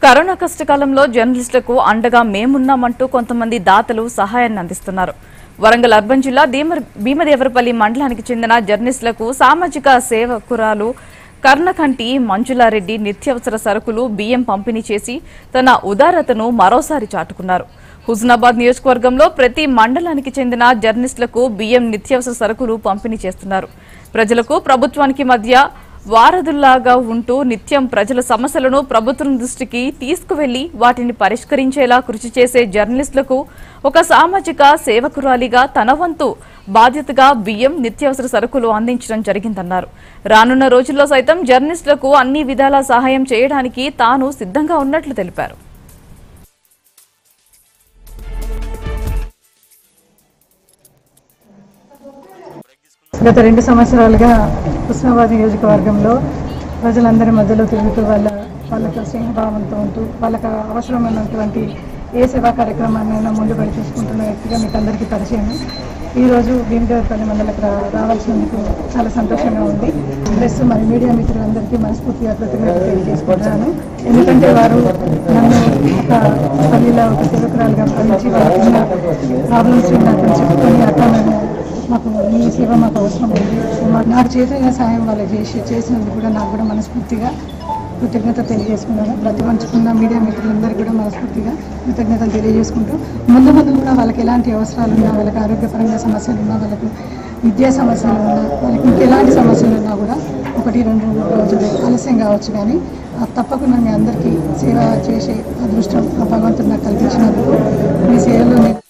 corona కష్టకాలంలో జర్నలిస్టులకు అండగా మేమున్నామంటూ కొంతమంది దాతలు సహాయాన్ని అందిస్తున్నారు వరంగల్ అర్బన్ జిల్లా దీమ- భీమదేవరపల్లి మండలానికి చెందిన జర్నలిస్టులకు సామాజిక సేవకురాలు కర్ణకంటి మంజులారెడ్డి నిత్యావసర సరుకులు బియ్యం పంపిణీ చేసి తన ఉదారతను మరోసారి చాటుకున్నారు హుజనాబాద్ నియోజకవర్గంలో ప్రతి మండలానికి చెందిన జర్నలిస్టులకు బియ్యం నిత్యావసర సరుకులు పంపిణీ చేస్తున్నారు ప్రజలకు ప్రభుత్వానికి మధ్య వారధుల్లాగా ఉంటూ నిత్యం ప్రజల సమస్యలను ప్రభుత్వం దృష్టికి తీసుకువెళ్లి వాటిని పరిష్కరించేలా కృషి చేసే జర్నలిస్టులకు ఒక సామాజిక సేవకురాలిగా తన వంతు బాధ్యతగా బియ్యం నిత్యావసర సరుకులు అందించడం జరిగిందన్నారు రానున్న రోజుల్లో సైతం జర్నలిస్టులకు అన్ని విధాల సహాయం చేయడానికి తాను సిద్ధంగా ఉన్నట్లు తెలిపారు గత రెండు సంవత్సరాలుగా హుస్నాబాద్ నియోజకవర్గంలో ప్రజలందరి మధ్యలో తిరుగుతూ వాళ్ళ వాళ్ళకి స్నేహభావంతో ఉంటూ వాళ్ళకి అవసరమైనటువంటి ఏ సేవా కార్యక్రమాన్నైనా ముందుబడి చూసుకుంటున్న వ్యక్తిగా మీకు అందరికీ పరిచయం ఈరోజు భీమదేవపల్లి మండలకు రా రావాల్సినందుకు చాలా సంతోషంగా ఉంది ప్లస్ మరి మీడియా మిత్రులందరికీ మనస్ఫూర్తిగా కృతజ్ఞతలు తెలియజేసుకుంటున్నాను ఎందుకంటే వారు నన్ను ఒక పల్లిలో ఒక సేవకురాలుగా భావించి వాళ్ళకున్న ప్రాబ్లమ్స్ నాకు చెప్పుకొని అట్లా మేము మాకు మీ సేవ మాకు అవసరం ఉంది మా- నాకు చేసిన సహాయం వాళ్ళకి చేసి చేసినందుకు కూడా నాకు కూడా మనస్ఫూర్తిగా కృతజ్ఞత తెలియజేసుకున్నాను ప్రతి పంచుకున్న మీడియా మిత్రులందరికీ కూడా మనస్ఫూర్తిగా కృతజ్ఞతలు తెలియజేసుకుంటూ ముందు ముందు కూడా వాళ్ళకి ఎలాంటి అవసరాలు ఉన్నా వాళ్ళకి ఆరోగ్యపరంగా సమస్యలు ఉన్నా వాళ్ళకు విద్యా సమస్యలు ఉన్నా వాళ్ళకి ఇంకెలాంటి సమస్యలు ఉన్నా కూడా ఒకటి రెండు మూడు రోజులు ఆలస్యం కావచ్చు కానీ ఆ తప్పకుండా మీ అందరికీ సేవ చేసే అదృష్టం ఆ భగవంతుడు నాకు కల్పించినందుకు మీ సేవలో నేను